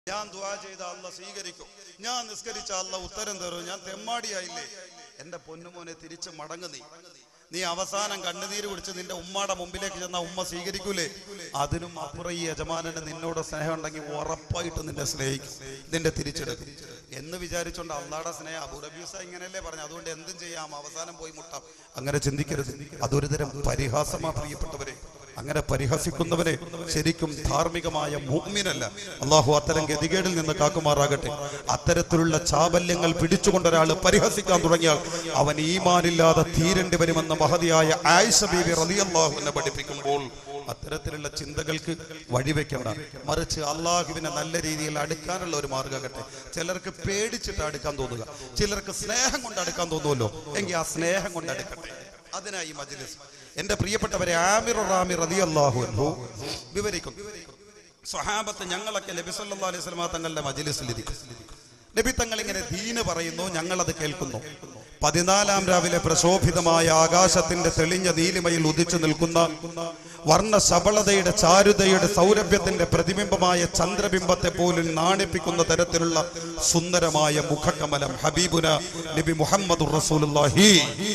ഞാൻ ദുആ ചെയ്ത അല്ല സ്വീകരിക്കും ഞാൻ നിസ്കരിച്ച അല്ല ഉത്തരം തരും ഞാൻ തെമ്മാടിയായില്ലേ എന്റെ പൊന്നുമോനെ തിരിച്ച് മടങ്ങു നീ നീ അവസാനം കണ്ണുനീര് കുടിച്ച് നിന്റെ ഉമ്മയുടെ മുമ്പിലേക്ക് ചെന്ന ഉമ്മ സ്വീകരിക്കൂലേ അതിനും അപ്പുറം ഈ യജമാനന് നിന്നോട് സ്നേഹം ഉണ്ടെങ്കിൽ ഉറപ്പായിട്ട് നിന്റെ സ്നേഹിക്കും നിന്റെ തിരിച്ചെടുക്കും എന്ന് വിചാരിച്ചോണ്ട് അള്ളാടെ സ്നേഹം അബുറബീസ ഇങ്ങനെയല്ലേ പറഞ്ഞു അതുകൊണ്ട് എന്തും ചെയ്യാം അവസാനം പോയി മുട്ടാം അങ്ങനെ ചിന്തിക്കരുത് അതൊരു തരം പരിഹാസമാ പ്രിയപ്പെട്ടവരെ അങ്ങനെ പരിഹസിക്കുന്നവനെ ശരിക്കും ധാർമ്മികമായ മുഹ്മിനല്ല അള്ളാഹു അത്തരം ഗതികേടിൽ നിന്ന് കാക്കുമാറാകട്ടെ അത്തരത്തിലുള്ള ചാബല്യങ്ങൾ പിടിച്ചുകൊണ്ട് ഒരാൾ പരിഹസിക്കാൻ തുടങ്ങിയാൽ അവൻ ഈമാനില്ലാതെ തീരേണ്ടി വരുമെന്ന മഹതിയായ ആയിഷ ബീബി റളിയല്ലാഹു എന്നെ പഠിപ്പിക്കുമ്പോൾ അത്തരത്തിലുള്ള ചിന്തകൾക്ക് വഴിവെക്കേണ്ട മറിച്ച് അള്ളാഹുവിനെ നല്ല രീതിയിൽ അടുക്കാനുള്ള ഒരു മാർഗ്ഗമാകട്ടെ ചിലർക്ക് പേടിച്ചിട്ട് അടുക്കാൻ തോന്നുക ചിലർക്ക് സ്നേഹം കൊണ്ട് അടുക്കാൻ തോന്നുമല്ലോ എങ്കിൽ ആ സ്നേഹം കൊണ്ട് അടുക്കട്ടെ അതിനായി മജ്ലിസ് എന്റെ പ്രിയപ്പെട്ടവരെ ആമിർ റാമി റളിയല്ലാഹു അൻഹു വിവരിക്കും സ്വഹാബത്ത് ഞങ്ങളൊക്കെ നബി സല്ലല്ലാഹു അലൈഹി വസല്ലമ തങ്ങളുടെ മജ്ലിസിലിരിക്കും നബി തങ്ങൾ ഇങ്ങനെ ദീന് പറയുന്നു ഞങ്ങൾ അത് കേൾക്കുന്നു പതിനാലാം രാവിലെ പ്രശോഭിതമായ ആകാശത്തിന്റെ തെളിഞ്ഞ നീലിമയിൽ ഉദിച്ചു നിൽക്കുന്ന വർണ്ണ ശബളതയുടെ ചാരുതയുടെ സൗരഭ്യത്തിന്റെ പ്രതിബിംബമായ ചന്ദ്രബിംബത്തെ പോലും നാണിപ്പിക്കുന്ന തരത്തിലുള്ള സുന്ദരമായ മുഖകമലം ഹബീബുന നബി മുഹമ്മദ് റസൂലുള്ളാഹി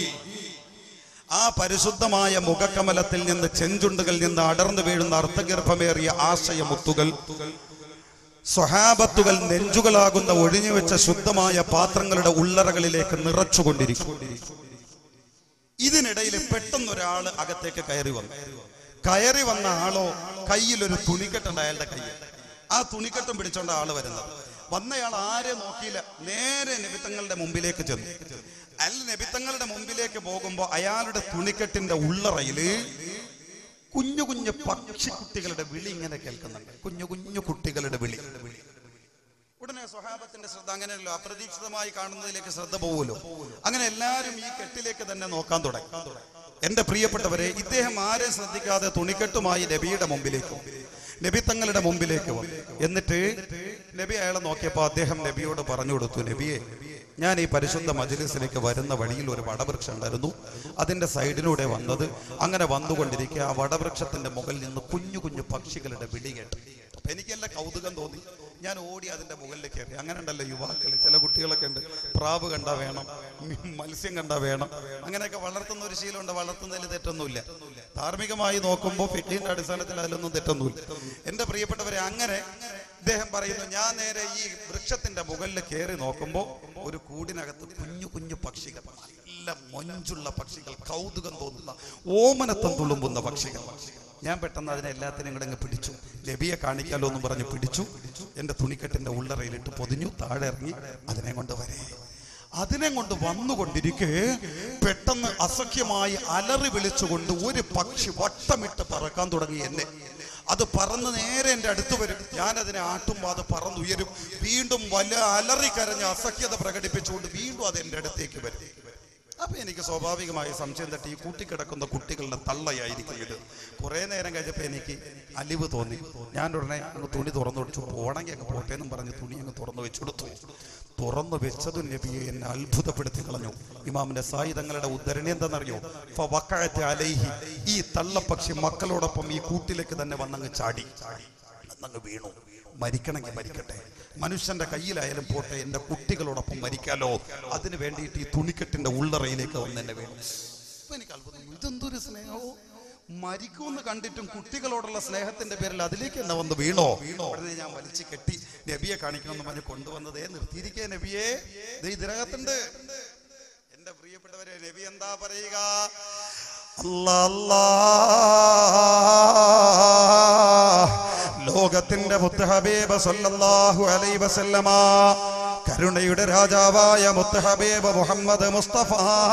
ആ പരിശുദ്ധമായ മുഖകമലത്തിൽ നിന്ന് ചെഞ്ചുണ്ടുകളിൽ നിന്ന് അടർന്നു വീഴുന്ന അർത്ഥഗർഭമേറിയ ആശയമുത്തുകൾ സ്വഹാബത്തുകൾ നെഞ്ചുകളാകുന്ന ഒഴിഞ്ഞുവെച്ച ശുദ്ധമായ പാത്രങ്ങളുടെ ഉള്ളറകളിലേക്ക് നിറച്ചുകൊണ്ടിരിക്കും ഇതിനിടയിൽ പെട്ടെന്നൊരാൾ അകത്തേക്ക് കയറി വന്നു കയറി വന്ന ആളോ കയ്യിൽ ഒരു തുണിക്കെട്ടുണ്ട് അയാളുടെ കയ്യിൽ ആ തുണിക്കെട്ടും പിടിച്ചോണ്ട ആള് വരുന്നത് വന്നയാൾ ആരെ നോക്കിയില്ല നേരെ നിബിത്തങ്ങളുടെ മുമ്പിലേക്ക് ചെന്നു അല്ല നബിത്തങ്ങളുടെ മുമ്പിലേക്ക് പോകുമ്പോ അയാളുടെ തുണിക്കെട്ടിന്റെ ഉള്ളറയില് കുഞ്ഞു കുഞ്ഞു പക്ഷിക്കുട്ടികളുടെ വിളി ഇങ്ങനെ കേൾക്കുന്നുണ്ട് കുഞ്ഞു കുഞ്ഞു കുട്ടികളുടെ വിളി ഉടനെ സ്വഹാബത്തിന്റെ ശ്രദ്ധ അങ്ങനെയല്ലോ അപ്രതീക്ഷിതമായി കാണുന്നതിലേക്ക് ശ്രദ്ധ പോകുമല്ലോ അങ്ങനെ എല്ലാവരും ഈ കെട്ടിലേക്ക് തന്നെ നോക്കാൻ തുടങ്ങി എന്റെ പ്രിയപ്പെട്ടവരെ ഇദ്ദേഹം ആരെ ശ്രദ്ധിക്കാതെ തുണിക്കെട്ടുമായി നബിയുടെ മുമ്പിലേക്ക് വന്നു. നബി തങ്ങളുടെ മുമ്പിലേക്ക് വന്നു എന്നിട്ട് നബി അയാളെ നോക്കിയപ്പോൾ അദ്ദേഹം നബിയോട് പറഞ്ഞു കൊടുത്തു നബിയെ ഞാൻ ഈ പരിശുദ്ധ മജ്ലിസിലേക്ക് വരുന്ന വഴിയിൽ ഒരു വടവൃക്ഷം ഉണ്ടായിരുന്നു അതിന്റെ സൈഡിലൂടെ വന്നത് അങ്ങനെ വന്നുകൊണ്ടിരിക്കുക ആ വടവൃക്ഷത്തിന്റെ മുകളിൽ നിന്ന് കുഞ്ഞു കുഞ്ഞു പക്ഷികളുടെ വിളി കേട്ടു അപ്പൊ എനിക്കെല്ലാം കൗതുകം തോന്നി ഞാൻ ഓടി അതിന്റെ മുകളിൽ കയറി അങ്ങനെ ഉണ്ടല്ലോ യുവാക്കൾ ചില കുട്ടികളൊക്കെ ഉണ്ട് പ്രാവ് കണ്ടാ വേണം മി- മത്സ്യം കണ്ടാ വേണം അങ്ങനെയൊക്കെ വളർത്തുന്ന ഒരു ശീലമുണ്ട് വളർത്തുന്നതിൽ തെറ്റൊന്നുമില്ല ധാർമ്മികമായി നോക്കുമ്പോൾ ഫിറ്റിന്റെ അടിസ്ഥാനത്തിൽ അതിലൊന്നും തെറ്റൊന്നുമില്ല എന്റെ പ്രിയപ്പെട്ടവരെ അങ്ങനെ ഇദ്ദേഹം പറയുന്നു ഞാൻ നേരെ ഈ വൃക്ഷത്തിന്റെ മുകളിൽ കയറി നോക്കുമ്പോൾ ഒരു കൂടിനകത്ത് കുഞ്ഞു കുഞ്ഞു പക്ഷികൾ നല്ല മൊഞ്ചുള്ള പക്ഷികൾ കൗതുകം തോന്നുന്ന ഓമനത്തം തുളുമ്പുന്ന പക്ഷികൾ ഞാൻ പെട്ടെന്ന് അതിനെ എല്ലാത്തിനും കൂടെ അങ്ങ് പിടിച്ചു ലബിയെ കാണിക്കാലോ എന്ന് പറഞ്ഞ് പിടിച്ചു എന്റെ തുണിക്കെട്ടിന്റെ ഉള്ളറയിലിട്ട് പൊതിഞ്ഞു താഴെ ഇറങ്ങി അതിനെ കൊണ്ട് വരെ അതിനെ കൊണ്ട് വന്നുകൊണ്ടിരിക്കെ പെട്ടെന്ന് അസഖ്യമായി അലറി വിളിച്ചുകൊണ്ട് ഒരു പക്ഷി വട്ടമിട്ട് പറക്കാൻ തുടങ്ങി എന്നെ അത് പറന്ന് നേരെ എൻ്റെ അടുത്ത് വരും ഞാൻ അതിനെ ആട്ടുമ്പോൾ അത് പറന്നുയരും വീണ്ടും വല്ല അലറി കരഞ്ഞ് അസഖ്യത പ്രകടിപ്പിച്ചുകൊണ്ട് വീണ്ടും അത് എൻ്റെ അടുത്തേക്ക് വരും അപ്പൊ എനിക്ക് സ്വാഭാവികമായി സംശയം തട്ടി ഈ കൂട്ടിക്കിടക്കുന്ന കുട്ടികളുടെ തള്ളയായിരിക്കും ഇത് കുറെ നേരം കഴിഞ്ഞപ്പോ എനിക്ക് അലിവ് തോന്നി ഞാൻ ഉടനെ അങ്ങ് തുണി തുറന്നു വെച്ചു പോണെങ്കിൽ അങ്ങ് പോട്ടെ എന്നും പറഞ്ഞ് തുണി അങ്ങ് തുറന്നു വെച്ചെടുത്തു തുറന്നു വെച്ചതും നബിയെ എന്നെ അത്ഭുതപ്പെടുത്തി കളഞ്ഞു ഇമാമിന്റെ സായുധങ്ങളുടെ ഉദ്ധരണി എന്താണെന്നറിയോ ഫവക്കഅത്ത് അലൈഹി ഈ തള്ളപ്പക്ഷി മക്കളോടൊപ്പം ഈ കൂട്ടിലേക്ക് തന്നെ വന്നങ്ങ് ചാടി അന്നങ്ങ് വീണു മരിക്കണമെങ്കിൽ മരിക്കട്ടെ മനുഷ്യന്റെ കയ്യിലായാലും പോട്ടെ എന്റെ കുട്ടികളോടൊപ്പം മരിക്കാലോ അതിന് വേണ്ടിയിട്ട് ഈ തുണിക്കെട്ടിന്റെ ഉള്ളറയിലേക്ക് വന്ന് എന്നെ വീണു ഇപ്പൊ എനിക്ക് അത്ഭുതം ഇതെന്തൊരു സ്നേഹമോ മരിക്കുമെന്ന് കണ്ടിട്ടും കുട്ടികളോടുള്ള സ്നേഹത്തിന്റെ പേരിൽ അതിലേക്ക് എന്നെ വന്ന് വീണോ ഉടനെ ഞാൻ വലിച്ചു കെട്ടി നബിയെ കാണിക്കണമെന്ന് പറഞ്ഞ് കൊണ്ടുവന്നതേ നിർത്തിയിരിക്കേ നബിയെ ദേ ഇതിനകത്തുണ്ട് എന്റെ പ്രിയപ്പെട്ടവരെ നബി എന്താ പറയുക അല്ലാ അല്ലാ. ലോകത്തിന്റെ മുത്ത് ഹബീബ് സല്ലല്ലാഹു അലൈഹി വസല്ലമ കരുണയുടെ രാജാവായ മുത്ത് ഹബീബ് മുഹമ്മദ് മുസ്തഫ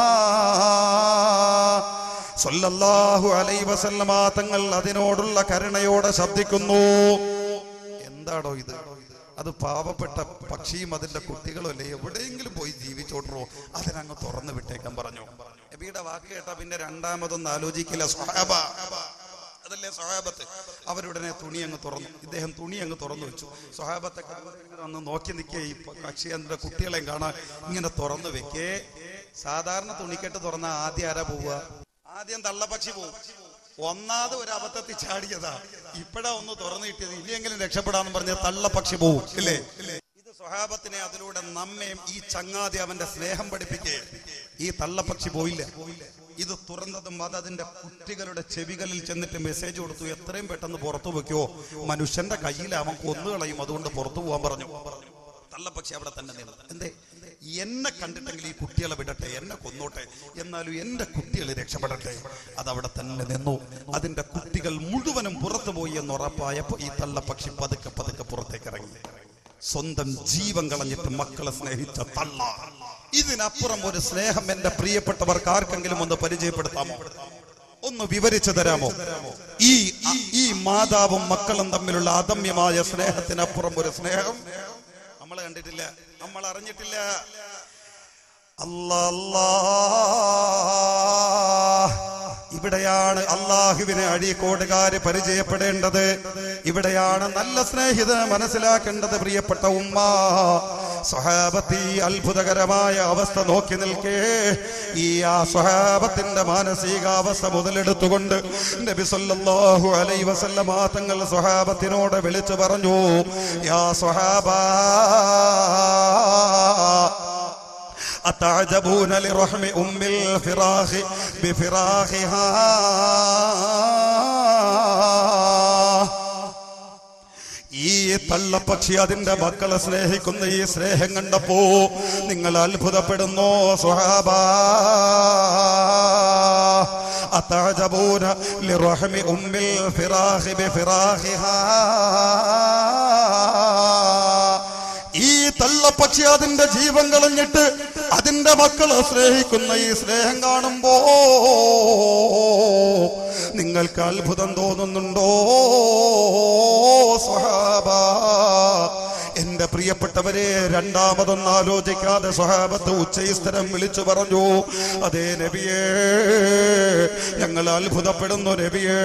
സല്ലല്ലാഹു അലൈഹി വസല്ലമ തങ്ങൾ അതിനോടുള്ള കരുണയോടെ ശബ്ദിക്കുന്നു എന്താടോ ഇത് അത് പാവപ്പെട്ട പക്ഷിയും അതിന്റെ കുട്ടികളും അല്ലേ എവിടെയെങ്കിലും പോയി ജീവിച്ചോട്ടോ അതിനങ്ങ് തുറന്നു വിട്ടേക്കാൻ പറഞ്ഞു നബിയുടെ വാക്ക് കേട്ടാ പിന്നെ രണ്ടാമതൊന്നും ആലോചിക്കില്ല സ്വഹാബ അതല്ലേ സ്വഹാബത്ത് അവരുടനെ തുണി അങ്ങ് തുറന്നു ഇദ്ദേഹം തുണി അങ്ങ് തുറന്നു വെച്ചു സ്വഹാബത്തൊക്കെ ഒന്ന് നോക്കി നിൽക്കേ ഈ പക്ഷി അതിന്റെ കുട്ടികളെയും കാണാൻ ഇങ്ങനെ തുറന്നു വെക്കേ സാധാരണ തുണിക്കെട്ട് തുറന്ന ആദ്യം ആരാ പോവുക ആദ്യം തള്ളപ്പക്ഷി പോവും ഒന്നാമത് ഒരു അബദ്ധത്തിൽ ചാടിയതാ ഇപ്പഴാ ഒന്ന് തുറന്നു കിട്ടിയത് ഇനിയെങ്കിലും രക്ഷപ്പെടാന്ന് പറഞ്ഞ തള്ളപക്ഷി പോവും ഇല്ലേ ഇത് സ്വഹാബത്തിനെ അതിലൂടെ നമ്മയും ഈ ചങ്ങാതി അവന്റെ സ്നേഹം പഠിപ്പിക്കേ ഈ തള്ളപക്ഷി പോയില്ല ഇത് തുറന്നതും അത് അതിന്റെ കുട്ടികളുടെ ചെവികളിൽ ചെന്നിട്ട് മെസ്സേജ് കൊടുത്തു എത്രയും പെട്ടെന്ന് പുറത്തു വെക്കുവോ മനുഷ്യന്റെ കയ്യിൽ അവൻ കൊന്നുകളയും അതുകൊണ്ട് പുറത്തു പോകാൻ പറഞ്ഞു തള്ളപ്പക്ഷി അവിടെ തന്നെ നിന്നു എന്തേ എന്നെ കണ്ടിട്ടെങ്കിൽ ഈ കുട്ടികളെ വിടട്ടെ എന്നെ കൊന്നോട്ടെ എന്നാലും എന്റെ കുട്ടികൾ രക്ഷപ്പെടട്ടെ അതവിടെ തന്നെ നിന്നു അതിന്റെ കുട്ടികൾ മുഴുവനും പുറത്തു പോയി എന്ന് ഉറപ്പായപ്പോ ഈ തള്ളപ്പക്ഷി പതുക്കെ പതുക്കെ പുറത്തേക്ക് ഇറങ്ങി സ്വന്തം ജീവൻ കളഞ്ഞിട്ട് മക്കളെ സ്നേഹിച്ച തള്ള ഇതിനപ്പുറം ഒരു സ്നേഹം എന്റെ പ്രിയപ്പെട്ടവർക്ക് ആർക്കെങ്കിലും ഒന്ന് പരിചയപ്പെടുത്താമോ ഒന്ന് വിവരിച്ചു തരാമോ ഈ ഈ മാതാവും മക്കളും തമ്മിലുള്ള അദമ്യമായ സ്നേഹത്തിനപ്പുറം ഒരു സ്നേഹം നമ്മൾ കണ്ടിട്ടില്ല നമ്മൾ അറിഞ്ഞിട്ടില്ല അല്ലാ അല്ലാ. ഇവിടെയാണ് അള്ളാഹുവിനെ അഴീക്കോടുകാര് പരിചയപ്പെടേണ്ടത് ഇവിടെയാണ് നല്ല സ്നേഹിതനെ മനസ്സിലാക്കേണ്ടത് പ്രിയപ്പെട്ട ഉമ്മ സ്വഹാബത്തി അത്ഭുതകരമായ അവസ്ഥ നോക്കി നിൽക്കേ ഈ ആ സ്വഹാബത്തിന്റെ മാനസികാവസ്ഥ മുതലെടുത്തുകൊണ്ട് നബി സല്ലല്ലാഹു അലൈഹി വസല്ലമ തങ്ങൾ സ്വഹാബത്തിനോട് വിളിച്ചു പറഞ്ഞു യാ സ്വഹാബ أتعجبون لرحم أم الفراخ بفراخها ഈ തള്ളപ്പക്ഷി അതിന്റെ മക്കളെ സ്നേഹിക്കുന്ന ഈ സ്നേഹം കണ്ടപ്പോ നിങ്ങൾ അത്ഭുതപ്പെടുന്നോ സ്വഹാബ അതാജബൂന ലിറഹ്മി ഉമ്മിൽ ഫിറാഖി ബിഫിറാഖിഹാ ഈ തള്ളപ്പക്ഷി അതിന്റെ ജീവൻ കളഞ്ഞിട്ട് അതിന്റെ മക്കളെ സ്നേഹിക്കുന്ന ഈ സ്നേഹം കാണുമ്പോ നിങ്ങൾക്ക് അത്ഭുതം തോന്നുന്നുണ്ടോ സ്വഹാബ എന്റെ പ്രിയപ്പെട്ടവരെ രണ്ടാമതൊന്നും ആലോചിക്കാതെ സ്വഹാബത്ത് ഉച്ചയിസ്തരം വിളിച്ചു പറഞ്ഞു അതേ നബിയേ ഞങ്ങൾ അത്ഭുതപ്പെടുന്നു നബിയേ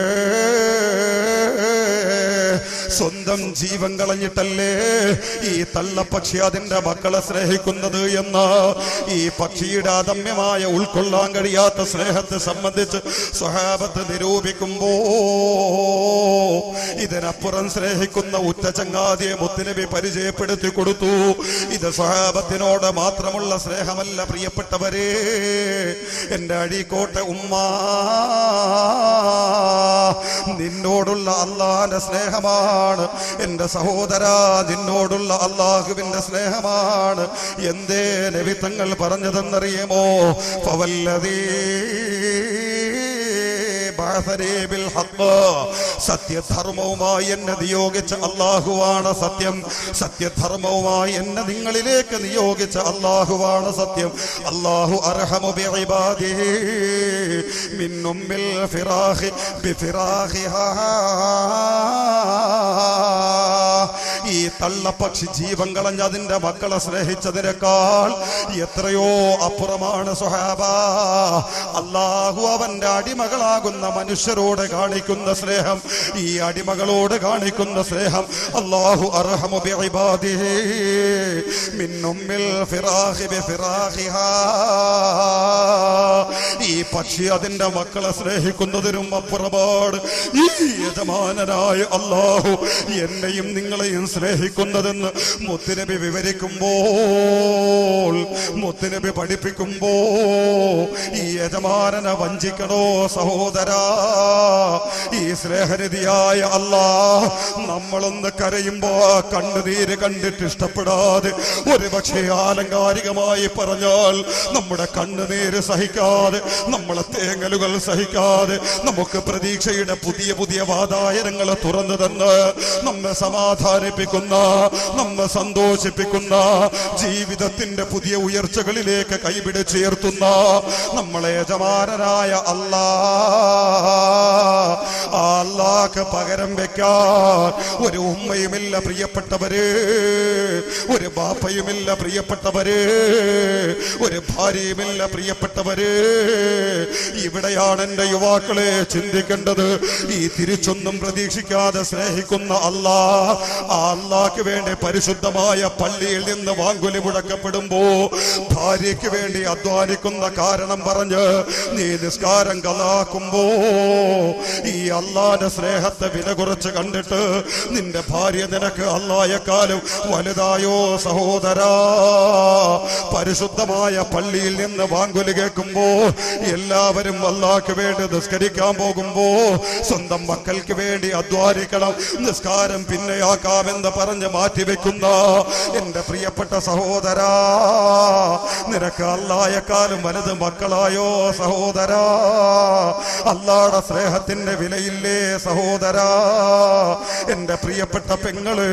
സ്വന്തം ജീവൻ കളഞ്ഞിട്ടല്ലേ ഈ തള്ളപ്പക്ഷി അതിന്റെ മക്കളെ സ്നേഹിക്കുന്നത് എന്ന് ഈ പക്ഷിയുടെ അദമ്യമായ ഉൾക്കൊള്ളാൻ കഴിയാത്ത സ്നേഹത്തെ സംബന്ധിച്ച് സ്വഹാബത്ത് നിരൂപിക്കുമ്പോ ഇതിനപ്പുറം സ്നേഹിക്കുന്ന ഉറ്റ ചങ്ങാതിയെ മുത്തുനബി പരിചയപ്പെടുത്തി കൊടുത്തു ഇത് സ്വഹാബത്തിനോട് മാത്രമുള്ള സ്നേഹമല്ല പ്രിയപ്പെട്ടവരെ എന്റെ അഴീക്കോട്ടെ ഉമ്മ നിന്നോടുള്ള അള്ളാന്റെ സ്നേഹമാണ് എന്റെ സഹോദര നിന്നോടുള്ള അള്ളാഹുവിന്റെ സ്നേഹമാണ് എന്തേ നബിത്തങ്ങൾ പറഞ്ഞതെന്നറിയുമോ പവല്ലതീ ബഅസനീ ബിൽ ഹഖ്. സത്യധർമ്മവുമായി എന്നെ നിയോഗിച്ച അള്ളാഹുവാണ് സത്യം സത്യധർമ്മവുമായി എന്നെ നിങ്ങളിലേക്ക് നിയോഗിച്ച അള്ളാഹുവാണ് സത്യം അള്ളാഹു അർഹമു ബിഇബാദിഹി മിൻ ഉമ്മിൽ ഫിറാഖി ബിഫിറാഖിഹാ ഈ തള്ളപ്പക്ഷി ജീവൻ കളഞ്ഞ അതിന്റെ മക്കളെ സ്നേഹിച്ചതിനേക്കാൾ എത്രയോ അപ്പുറമാണ് സുഹാബ അള്ളാഹു അവന്റെ അടിമകളാകുന്ന മനുഷ്യരോട് കാണിക്കുന്ന സ്നേഹം ഈ അടിമകളോട് കാണിക്കുന്ന സ്നേഹം അള്ളാഹു അർഹമു ബിഇബാദിഹി മിൻ ഉമ്മിൽ ഫിറാഖി ബിഫിറാഖിഹാ ഈ പക്ഷി അതിന്റെ മക്കളെ സ്നേഹിക്കുന്നതിനും അപ്പുറപാട് ഈ യജമാനനായ അള്ളാഹു എന്നെയും നിങ്ങളെയും സ്നേഹിക്കുന്നതെന്ന് മുത്തുനബി വിവരിക്കുമ്പോൾ മുത്തുനബി പഠിപ്പിക്കുമ്പോ ഈ യജമാനനെ വഞ്ചിക്കണോ സഹോദരാ ഈ സ്നേഹനിധിയായ അല്ലാ നമ്മളൊന്ന് കരയുമ്പോ ആ കണ്ണുനീര് കണ്ടിട്ട് ഇഷ്ടപ്പെടാതെ ഒരു പക്ഷേ ആലങ്കാരികമായി പറഞ്ഞാൽ നമ്മുടെ കണ്ണുനീര് സഹിക്കാതെ നമ്മളെ തേങ്ങലുകൾ സഹിക്കാതെ നമുക്ക് പ്രതീക്ഷയുടെ പുതിയ പുതിയ വാതായനങ്ങൾ തുറന്നു തന്ന് നമ്മെ സമാധാനിപ്പിക്കുന്ന നമ്മെ സന്തോഷിപ്പിക്കുന്ന ജീവിതത്തിന്റെ പുതിയ ഉയർച്ചകളിലേക്ക് കൈപിടിച്ചുയർത്തുന്ന നമ്മളെ യജമാനനായ അല്ലാ ആ അല്ലാക്ക് പകരം വെക്കാൻ ഒരു ഉമ്മയുമില്ല പ്രിയപ്പെട്ടവര് ഒരു ബാപ്പയുമില്ല പ്രിയപ്പെട്ടവര് ഒരു ഭാര്യയുമില്ല പ്രിയപ്പെട്ടവര് ഇവിടെയാണ് എന്റെ യുവാക്കളെ ചിന്തിക്കേണ്ടത് ഈ തിരിച്ചൊന്നും പ്രതീക്ഷിക്കാതെ സ്നേഹിക്കുന്ന അല്ലാ ആ അള്ളാഹ്ക്ക് വേണ്ടി പരിശുദ്ധമായ പള്ളിയിൽ നിന്ന് വാങ്കുലി മുഴക്കപ്പെടുമ്പോ ഭാര്യയ്ക്ക് വേണ്ടി അധ്വാനിക്കുന്ന കാരണം പറഞ്ഞ് നീ നിസ്കാരം കലാക്കുമ്പോ ഈ അള്ളാന്റെ സ്നേഹത്തെ വില കുറച്ച് കണ്ടിട്ട് നിന്റെ ഭാര്യ നിനക്ക് അള്ളായെക്കാളും വലുതായോ സഹോദരാ പരിശുദ്ധമായ പള്ളിയിൽ നിന്ന് വാങ്കുലി കേൾക്കുമ്പോ എല്ലാവരും അള്ളാഹ്ക്ക് വേണ്ടി നിസ്കരിക്കാൻ പോകുമ്പോ സ്വന്തം മക്കൾക്ക് വേണ്ടി അധ്വാനിക്കണം നിസ്കാരം പിന്നെയാക്കാമെന്ന് പറഞ്ഞ് മാറ്റിവെക്കുന്ന എന്റെ പ്രിയപ്പെട്ട സഹോദരാ നിനക്ക് അള്ളായെക്കാളും വലുത് മക്കളായോ സഹോദരാ അള്ളാടെ സ്നേഹത്തിന്റെ വിലയില്ലേ സഹോദരാ എന്റെ പ്രിയപ്പെട്ട പെങ്ങള്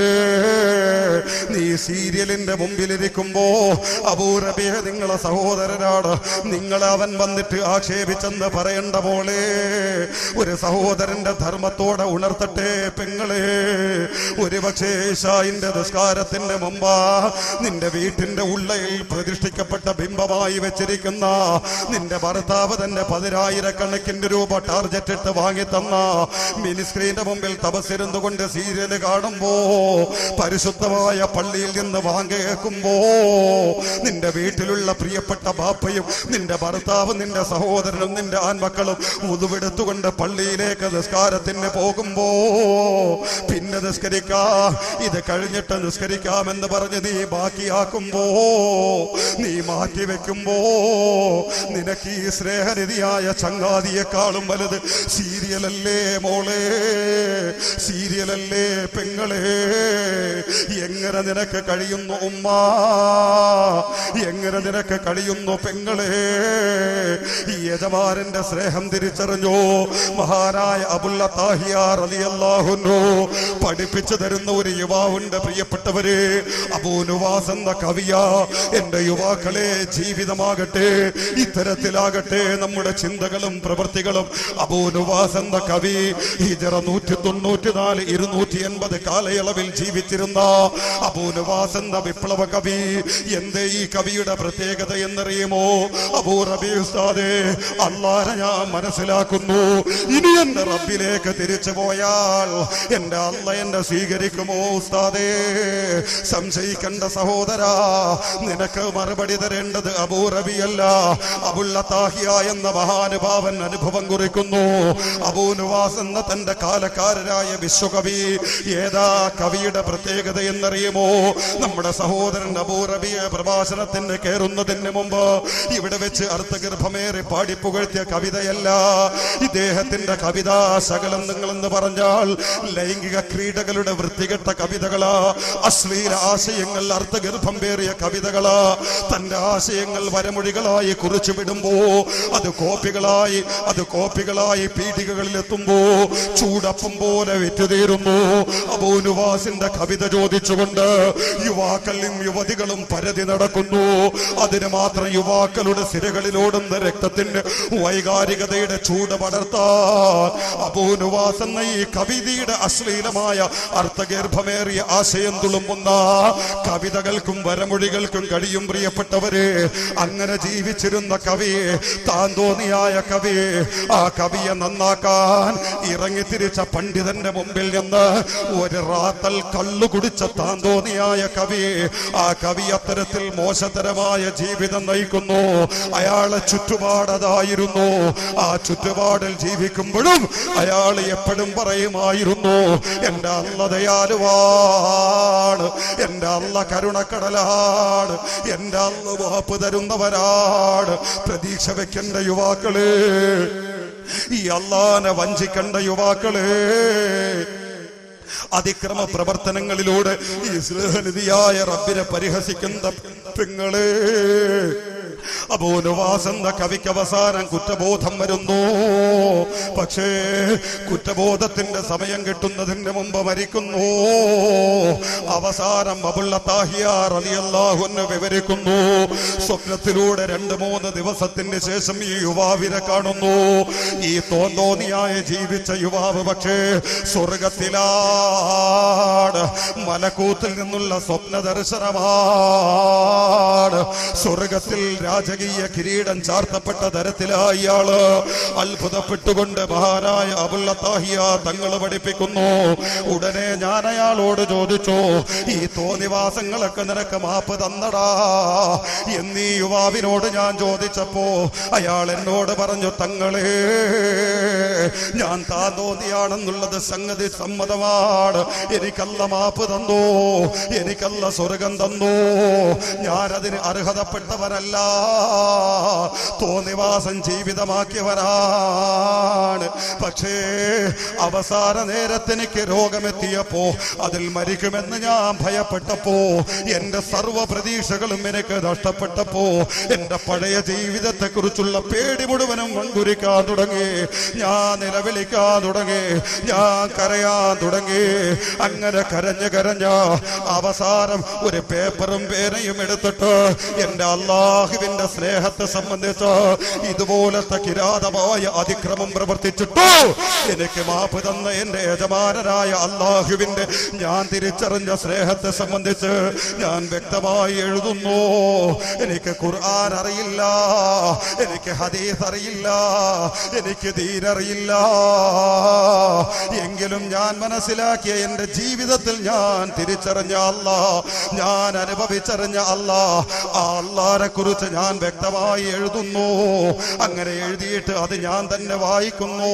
നീ സീരിയലിന്റെ മുമ്പിലിരിക്കുമ്പോ അപൂർവേ നിങ്ങളെ സഹോദരനാണ് നിങ്ങളെ അവൻ വന്നിട്ട് ആക്ഷേപിച്ചെന്ന് പറയണ്ട പോലെ ഒരു സഹോദരന്റെ ധർമ്മത്തോടെ ഉണർത്തട്ടെ പെങ്ങളെ ഒരു പക്ഷേ ഈശായിന്റെ നിസ്കാരത്തിന്റെ മുമ്പാ നിന്റെ വീട്ടിന്റെ ഉള്ളയിൽ പ്രതിഷ്ഠിക്കപ്പെട്ട ബിംബമായി വെച്ചിരിക്കുന്ന നിന്റെ ഭർത്താവ് തന്നെ പതിനായിരക്കണക്കിന് രൂപ ടാർജറ്റ് ഇട്ട് വാങ്ങി തന്ന മിനി സ്ക്രീന്റെ മുമ്പിൽ തപസ്സിരുന്നു കൊണ്ട് സീരിയല് കാണുമ്പോ പരിശുദ്ധമായ പള്ളിയിൽ നിന്ന് വാങ്ങി കേൾക്കുമ്പോ നിന്റെ വീട്ടിലുള്ള പ്രിയപ്പെട്ട ബാപ്പയും നിന്റെ ഭർത്താവും നിന്റെ സഹോദരനും നിന്റെ ആൺമക്കളും ഉതുവെടുത്തുകൊണ്ട് പള്ളിയിലേക്ക് നിസ്കാരത്തിന് പോകുമ്പോ പിന്നെ നിസ്കരിക്കാ ഇത് കഴിഞ്ഞിട്ട് നിസ്കരിക്കാമെന്ന് പറഞ്ഞ് നീ ബാക്കിയാക്കുമ്പോ നീ മാറ്റി വെക്കുമ്പോ നിനക്ക് ഈ സ്നേഹനിധിയായ ചങ്ങാതിയെക്കാളും വലുത് സീരിയലല്ലേ മോളെ സീരിയലല്ലേ പെങ്ങളെ എങ്ങനെ നിനക്ക് കഴിയുന്നു ഉമ്മ എങ്ങനെ നിനക്ക് കഴിയുന്നു പെങ്ങളെ ഈ യജമാനന്റെ സ്നേഹം തിരിച്ചറിഞ്ഞു മഹാനായ അബുല്ല താഹിയാർ അലിയല്ലാഹുന്നു പഠിപ്പിച്ചു തരുന്ന ഒരു യുവാവുണ്ട് പ്രിയപ്പെട്ടവര് അബൂനുവാസ് എന്ന കവിയ എന്റെ യുവാക്കളെ ജീവിതമാകട്ടെ ഇത്തരത്തിലാകട്ടെ നമ്മുടെ ചിന്തകളും പ്രവൃത്തികളും അബൂനുവാസ് എന്ന കവി ഹിജറ നൂറ്റി തൊണ്ണൂറ്റിനാല് ഇരുന്നൂറ്റി എൺപത് കാലയളവിൽ ജീവിച്ചിരുന്ന അബൂനുവാസ് എന്ന വിപ്ലവ കവി എന്തേ ഈ കവിയുടെ പ്രത്യേകത എന്നറിയുമോ അബൂ റബി ഉസ്താദേ അള്ളാരെ ഞാൻ മനസ്സിലാക്കുന്നു ഇനി എന്റെ റബ്ബിലേക്ക് തിരിച്ചു പോയാൽ എന്റെ അല്ല എന്നെ സ്വീകരിക്കുമോ ഉസ്താദേ സംശയിക്കണ്ട സഹോദരാ നിനക്ക് മറുപടി തരേണ്ടത് അബൂ റബിയല്ല അബുള്ള താഹിയ എന്ന മഹാനുഭാവൻ അനുഭവം കുറിക്കുന്നു അബൂനുവാസ് എന്ന തന്റെ കാലക്കാരനായ വിശ്വകവി ഏതാ കവിയുടെ പ്രത്യേകത എന്നറിയുമോ നമ്മുടെ സഹോദരൻ അബൂ റബിയെ പ്രഭാഷണത്തിന് കയറുന്നതിന് മുമ്പ് ഇവിടെ വെച്ച് അർത്ഥഗർഭമേറെ പാടിപ്പുകഴ്ത്തിയ കവിതയല്ല ഇദ്ദേഹത്തിന്റെ കവിതാ ശകലം നിങ്ങളെന്ന് പറഞ്ഞാൽ ലൈംഗിക ക്രീഡകളുടെ വൃത്തികെട്ട കവിതകളാ അശ്ലീല ആശയങ്ങൾ അർത്ഥഗർഭം പേറിയ കവിതകളാ തന്റെ ആശയങ്ങൾ വരമൊഴികളായി കുറിച്ചു വിടുമ്പോ അത് കോപ്പികളായി അത് കോപ്പികളായി പീഠികകളിൽ എത്തുമ്പോ ചൂടപ്പം പോലെ വിറ്റുതീരുന്നു അബൂനുവാസിന്റെ കവിത ചോദിച്ചുകൊണ്ട് യുവാക്കളും യുവതികളും പരതി നടക്കുന്നു അതിന് മാത്രം യുവാക്കളുടെ സിരകളിലോടുന്ന രക്തത്തിന്റെ വൈകാരികതയുടെ ചൂട് പടർത്താൻ അബൂനുവാസ് എന്ന ഈ കവിതയുടെ അശ്ലീലമായ അർത്ഥഗർഭമേറിയ ആശയം തുളുമ്പുന്ന കവിതകൾക്കും വരമൊഴികൾക്കും കഴിയും പ്രിയപ്പെട്ടവരെ അങ്ങനെ ജീവിച്ചിരുന്ന കവിയെ താൻ തോന്നിയായ കവിയെ ആ കവിയെ നന്നാക്കാൻ ഇറങ്ങിത്തിരിച്ച പണ്ഡിതന്റെ മുമ്പിൽ നിന്ന് ഒരു റാത്തൽ കള്ളു കുടിച്ച താൻ തോന്നിയായ കവിയെ ആ കവി അത്തരത്തിൽ മോശതരമായ ജീവിതം നയിക്കുന്നു അയാളെ ചുറ്റുപാടതായിരുന്നു ആ ചുറ്റുപാടിൽ ജീവിക്കുമ്പോഴും അയാൾ എപ്പോഴും പറയുമായിരുന്നു എന്റെ അല്ല ദയാലുവാണ് എന്റെ അല്ല കരുണക്കടലാണ് എന്റെ അല്ല വാപ്പ് തരുന്നവരാണ് പ്രതീക്ഷ വെക്കേണ്ട യുവാക്കളെ ഈ അള്ളാനെ വഞ്ചിക്കേണ്ട യുവാക്കളെ അതിക്രമ പ്രവർത്തനങ്ങളിലൂടെ ഈ സ്നേഹനിധിയായ റബ്ബിനെ പരിഹസിക്കുന്ന പെങ്ങളെ അബോനുവാസ് എന്ന കവിക്ക് അവസാനം കുറ്റബോധം വരുന്നു പക്ഷേ കുറ്റബോധത്തിന്റെ സമയം കിട്ടുന്നതിന് മുമ്പ് മരിക്കുന്നു അവസാനം അബുള്ള താഹിയാർ അലിയല്ലാഹുന്ന് വിവരിക്കുന്നു സ്വപ്നത്തിലൂടെ രണ്ട് മൂന്ന് ദിവസത്തിന് ശേഷം ഈ യുവാവിനെ കാണുന്നു ഈ തോന്തോന്നിയായ ജീവിച്ച യുവാവ് പക്ഷേ സ്വർഗത്തിലാണ് മലക്കൂത്തിൽ നിന്നുള്ള സ്വപ്ന ദർശനമാണ് സ്വർഗത്തിൽ യാചകീയ കിരീടം ചാർത്തപ്പെട്ട തരത്തിലായി ഇയാള് അത്ഭുതപ്പെട്ടുകൊണ്ട് മഹാനായ അബുല്ല താഹിയ തങ്ങൾ പഠിപ്പിക്കുന്നു ഉടനെ ഞാൻ അയാളോട് ചോദിച്ചു ഈ തോന്നിവാസങ്ങളൊക്കെ നിനക്ക് മാപ്പ് തന്നടാ എന്നീ യുവാവിനോട് ഞാൻ ചോദിച്ചപ്പോ അയാൾ എന്നോട് പറഞ്ഞു തങ്ങളെ ഞാൻ താൻ തോന്നിയാണെന്നുള്ളത് സംഗതി സമ്മതമാണ് എനിക്കല്ല മാപ്പ് തന്നു എനിക്കല്ല സ്വർഗം തന്നു ഞാനതിന് അർഹതപ്പെട്ടവനല്ല തോന്നിവാസം ജീവിതമാക്കിയവനാണ് പക്ഷേ അവസാന നേരത്തെനിക്ക് രോഗമെത്തിയപ്പോ അതിൽ മരിക്കുമെന്ന് ഞാൻ ഭയപ്പെട്ടപ്പോ എന്റെ സർവ്വ പ്രതീക്ഷകളും എനിക്ക് നഷ്ടപ്പെട്ടപ്പോ എന്റെ പഴയ ജീവിതത്തെ കുറിച്ചുള്ള പേടി മുഴുവനും മൺകുരിക്കാൻ തുടങ്ങി ഞാൻ നിലവിളിക്കാൻ തുടങ്ങി ഞാൻ കരയാൻ തുടങ്ങി അങ്ങനെ കരഞ്ഞ് കരഞ്ഞ അവസാനം ഒരു പേപ്പറും പേനയും എടുത്തിട്ട് എന്റെ അള്ളാഹുവിന്റെ സ്നേഹത്തെ സംബന്ധിച്ച് ഇതുപോലത്തെ കിരാതമായ അതിക്രമം പ്രവർത്തിച്ചിട്ടു എനിക്ക് മാപ്പ് തന്ന എന്റെ യജമാനനായ അള്ളാഹുവിന്റെ ഞാൻ തിരിച്ചറിഞ്ഞ സ്നേഹത്തെ സംബന്ധിച്ച് ഞാൻ വ്യക്തമായി എഴുതുന്നു എനിക്ക് ഖുർആൻ അറിയില്ല എനിക്ക് ഹദീസ് അറിയില്ല എനിക്ക് ദീനറിയില്ല എങ്കിലും ഞാൻ മനസ്സിലാക്കിയ എന്റെ ജീവിതത്തിൽ ഞാൻ തിരിച്ചറിഞ്ഞ അല്ല ഞാൻ അനുഭവിച്ചറിഞ്ഞ അല്ല ആ അള്ളാനെ കുറിച്ച് ഞാൻ വ്യക്തമായി എഴുതുന്നു അങ്ങനെ എഴുതിയിട്ട് അത് ഞാൻ തന്നെ വായിക്കുന്നു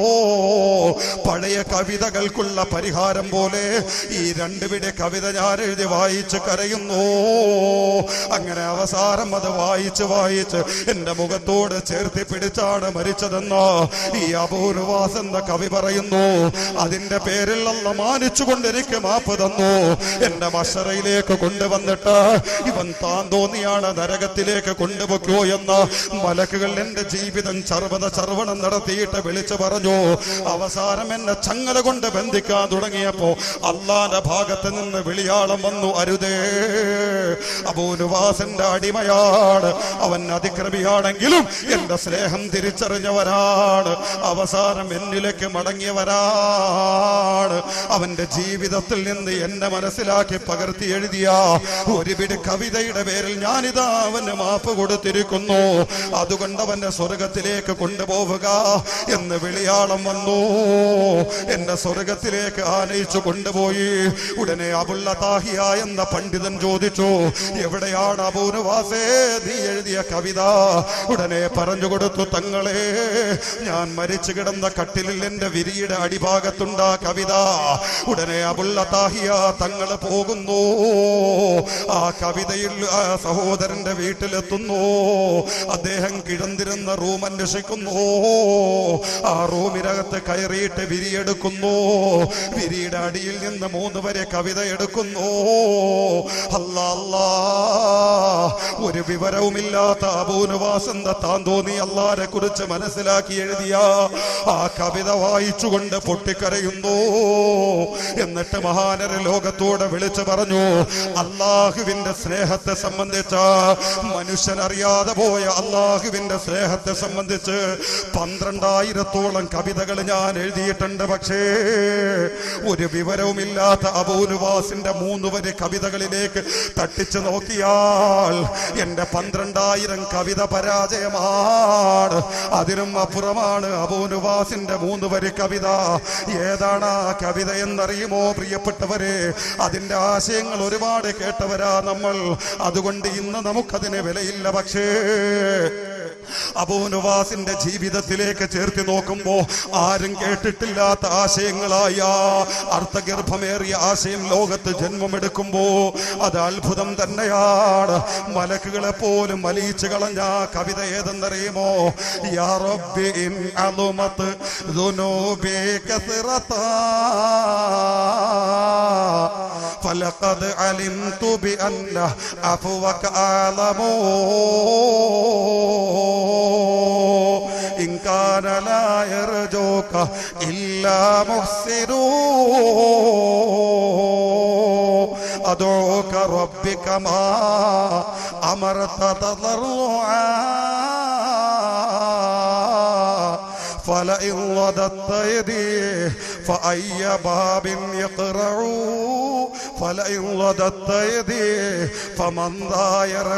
പഴയ കവിതകൾക്കുള്ള പരിഹാരം പോലെ ഈ രണ്ടുപിടെ കവിത ഞാൻ എഴുതി വായിച്ച് കരയുന്നു അങ്ങനെ അവസാനം അത് വായിച്ച് വായിച്ച് എന്റെ മുഖത്തോട് ചേർത്തി പിടിച്ചാണ് മരിച്ചതെന്ന് ഈ അപൂർവാസ് എന്ന കവി പറയുന്നു അതിന്റെ പേരിൽ അല്ല മാനിച്ചുകൊണ്ട് എനിക്ക് മാപ്പ് തന്നു എന്റെ മഷറയിലേക്ക് കൊണ്ടുവന്നിട്ട് ഇവൻ താൻ തോന്നിയാണ് നരകത്തിലേക്ക് കൊണ്ടുപോക്കോ എന്ന മലക്കുകൾ എന്റെ ജീവിതം ചർവത ചർവണം നടത്തിയിട്ട് വിളിച്ചു പറഞ്ഞു അവസാനം എന്നെ ചങ്ങല കൊണ്ട് ബന്ധിക്കാൻ തുടങ്ങിയപ്പോ അള്ളാന്റെ ഭാഗത്ത് നിന്ന് വിളിയാളം വന്നു അരുതേ അബൂനുവാസന്റെ അടിമയാണ് അവൻ അതിക്രമിയാണെങ്കിലും എന്റെ സ്നേഹം തിരിച്ചറിഞ്ഞവരാണ് അവസാനം എന്നിലേക്ക് മടങ്ങിയവരാണ് അവന്റെ ജീവിതത്തിൽ നിന്ന് എന്നെ മനസ്സിലാക്കി പകർത്തി എഴുതിയ ഒരു പിടി കവിതയുടെ പേരിൽ ഞാനിതാ അവന് മാപ്പ് കൊടുത്തിരിക്കുന്നു അതുകൊണ്ട് അവന്റെ സ്വർഗത്തിലേക്ക് കൊണ്ടുപോവുക എന്ന് വിളിയാളം വന്നു എന്നെ സ്വർഗത്തിലേക്ക് ആനയിച്ചു കൊണ്ടുപോയി ഉടനെ അബുള്ള താഹിയ എന്ന പണ്ഡിതൻ ചോദിച്ചു എവിടെയാണ് അബൂനുവാസേ നീ എഴുതിയ കവിത ഉടനെ പറഞ്ഞു കൊടുത്തു തങ്ങളെ ഞാൻ മരിച്ചു കിടന്ന കട്ടിലിൽ എന്റെ വിരിയുടെ അടിഭാഗത്തുണ്ട് ആ കവിത ഉടനെ അബുള്ള താഹിയ തങ്ങൾ പോകുന്നു ആ കവിതയിൽ ആ സഹോദരന്റെ വീട്ടിലെത്തുന്നു അദ്ദേഹം കിടന്നിരുന്ന റൂം അന്വേഷിക്കുന്നു ആ റൂമിനകത്ത് കയറിയിട്ട് വിരിയെടുക്കുന്നു വിരിയുടെ അടിയിൽ നിന്ന് മൂന്ന് വരെ കവിത എടുക്കുന്നു അല്ലാ അല്ലാ ഒരു വിവരവുമില്ലാത്ത അബൂനുവാസ് എന്ന താൻ തോന്നി അള്ളാരെ കുറിച്ച് മനസ്സിലാക്കി എഴുതിയ ആ കവിത വായിച്ചുകൊണ്ട് പൊട്ടിക്കരയുന്നു എന്നിട്ട് മഹാനര ലോകത്തോടെ വിളിച്ചു പറഞ്ഞു അള്ളാഹുവിന്റെ സ്നേഹത്തെ സംബന്ധിച്ച മനുഷ്യൻ അറിയാതെ പോയ അള്ളാഹുവിന്റെ സ്നേഹത്തെ സംബന്ധിച്ച് പന്ത്രണ്ടായിരത്തോളം കവിതകൾ ഞാൻ എഴുതിയിട്ടുണ്ട് പക്ഷേ ഒരു വിവരവുമില്ലാത്ത അബൂനുവാസിന്റെ മൂന്ന് വരെ കവിതകളിലേക്ക് തട്ടിച്ചു നോക്കിയാൽ എന്റെ പന്ത്രണ്ടായിരം കവിത പരാജയമാണ് അതിനും അപ്പുറമാണ് അബൂനുവാസിന്റെ മൂന്ന് വരി കവിത ഏതാണ് ആ കവിത എന്നറിയുമോ പ്രിയപ്പെട്ടവരെ അതിന്റെ ആശയങ്ങൾ ഒരുപാട് കേട്ടവരാ നമ്മൾ അതുകൊണ്ട് ഇന്ന് നമുക്കതിന് വിലയില്ല പക്ഷേ അബൂനുവാസിന്റെ ജീവിതത്തിലേക്ക് ചേർത്ത് നോക്കുമ്പോ ആരും കേട്ടിട്ടില്ലാത്ത ആശയങ്ങളായ അർത്ഥഗർഭമേറിയ ആശയം ലോകത്ത് ജന്മമെടുക്കുമ്പോ അത് അത്ഭുതം തന്നെയാണ് മലക്കുകളെ പോലും മലിയിച്ചു കളഞ്ഞ ആ കവിത ഏതെന്നറിയുമോ യാ റബ്ബി ഇൻ അളുമത്ത് ദുനൂബി കസ്റത്താ فلقد علمت بأن عفوك أعظم إن كان لا يرجوك إلا محسن أدعوك ربك ما أمرت تضرعا فلئن رددت يديه فأي باب يقرع فلئن رددت يديه فمن ذا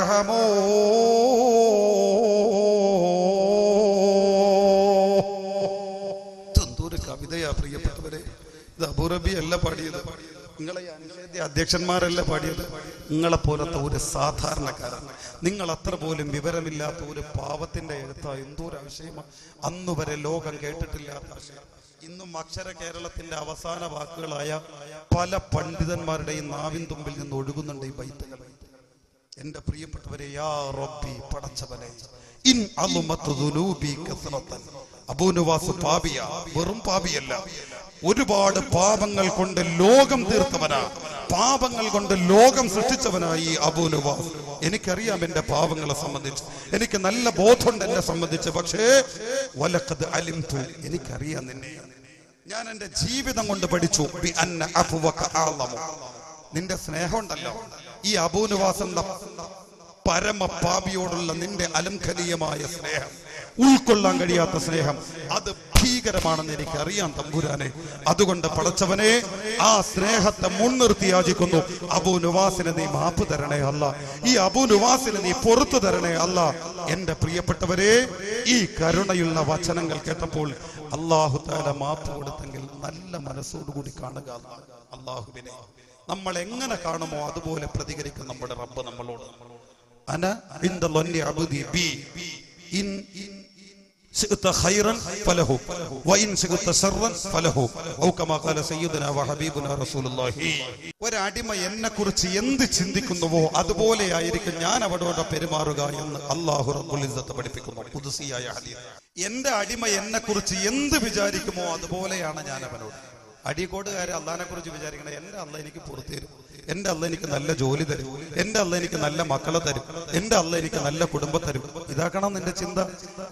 يرحمه എന്തോരു കവിതയാ പ്രിയപ്പെട്ടവരെ ഇത് അബുറബി അല്ല പാടിയത് നിങ്ങളെ ഈ അനിഷേധ്യ അധ്യക്ഷന്മാരല്ല പാടിയത് നിങ്ങളെ പോലത്തെ ഒരു സാധാരണക്കാരൻ നിങ്ങൾ അത്ര പോലും വിവരമില്ലാത്ത ഒരു പാവത്തിന്റെ എഴുത്ത എന്തോരു ആശയമാണ് അന്ന് വരെ ലോകം കേട്ടിട്ടില്ലാത്ത ആശയം ഇന്നും അക്ഷര കേരളത്തിന്റെ അവസാന വാക്കുകളായ പല പണ്ഡിതന്മാരുടെയും നാവിൻ തുമ്പിൽ നിന്ന് ഒഴുകുന്നുണ്ട് ഈ ബൈത്തുകൾ എന്റെ പ്രിയപ്പെട്ടവരെ യാ റബ്ബി പടച്ചവനെ ഇൻ അലുമത്ത് ദുനൂബി കസ്റത്തൻ അബൂനുവാസ് പാപിയ വെറും പാപിയല്ല ഒരുപാട് പാപങ്ങൾ കൊണ്ട് ലോകം തീർത്തവനാ പാപങ്ങൾ കൊണ്ട് ലോകം സൃഷ്ടിച്ചവനായി ഈ അബൂനുവാസ് എനിക്കറിയാം എന്റെ പാപങ്ങളെ സംബന്ധിച്ച് എനിക്ക് നല്ല ബോധമുണ്ട് എന്നെ സംബന്ധിച്ച് പക്ഷേ വലക്കത് അലിംതു എനിക്കറിയാം നിന്നെ ഞാൻ എന്റെ ജീവിതം കൊണ്ട് പഠിച്ചു ബി അന്ന അഫ്വക അഅ്ളമു. നിന്റെ സ്നേഹമുണ്ടല്ലോ ഈ അബൂനുവാസ് എന്ന പരമപാപിയോടുള്ള നിന്റെ അലംഘനീയമായ സ്നേഹം ഉൾക്കൊള്ളാൻ കഴിയാത്ത സ്നേഹം അത് ഭീകരമാണെന്ന് എനിക്ക് അറിയാം തമ്പുരാനെ അതുകൊണ്ട് പടച്ചവനെ ആ സ്നേഹത്തെ മുൻനിർത്തി യാചിക്കുന്നു അബൂ നുവാസിന് നീ മാപ്പ് തരണേ അല്ല ഈ അബൂ നുവാസിന് നീ പുറത്തു തരണേ അല്ല എന്റെ പ്രിയപ്പെട്ടവരെ ഈ കരുണയുള്ള വചനങ്ങൾ കേട്ടപ്പോൾ അള്ളാഹു താല മാപ്പ് കൊടുത്തെങ്കിൽ നല്ല മനസ്സോടുകൂടി കാണുക അള്ളാഹുവിനെ നമ്മൾ എങ്ങനെ കാണുമോ അതുപോലെ പ്രതികരിക്കും നമ്മുടെ റബ്ബ് നമ്മളോട് അന ഇൻദ ലന്നി അബ്ദി ബി ഇൻ شئت خيرا فله وإن شئت شرا فله أو كما قال سيدنا وحبيبنا رسول الله ഒരടിമ എന്നെ കുറിച്ച് എന്ത് ചിന്തിക്കുന്നുവോ അതുപോലെ ആയിരിക്കും ഞാൻ അവരോട് പെരുമാറുക എന്ന് അള്ളാഹു റബ്ബുൽ ഇസ്സത്ത് പഠിപ്പിക്കുന്നു പുതുസിയായ ഹദീസ് എന്റെ അടിമ എന്നെ കുറിച്ച് എന്ത് വിചാരിക്കുമോ അതുപോലെയാണ് ഞാൻ അവനോട് അടിക്കോട്ടുകാരെ അള്ളഹാനെ കുറിച്ച് വിചാരിക്കണം എന്റെ അള്ള എനിക്ക് പുറത്തു തരും എന്റെ അള്ള എനിക്ക് നല്ല ജോലി തരും എന്റെ അള്ള എനിക്ക് നല്ല മക്കളെ തരും എന്റെ അള്ള എനിക്ക് നല്ല കുടുംബം തരും ഇതാക്കണം നിന്റെ ചിന്ത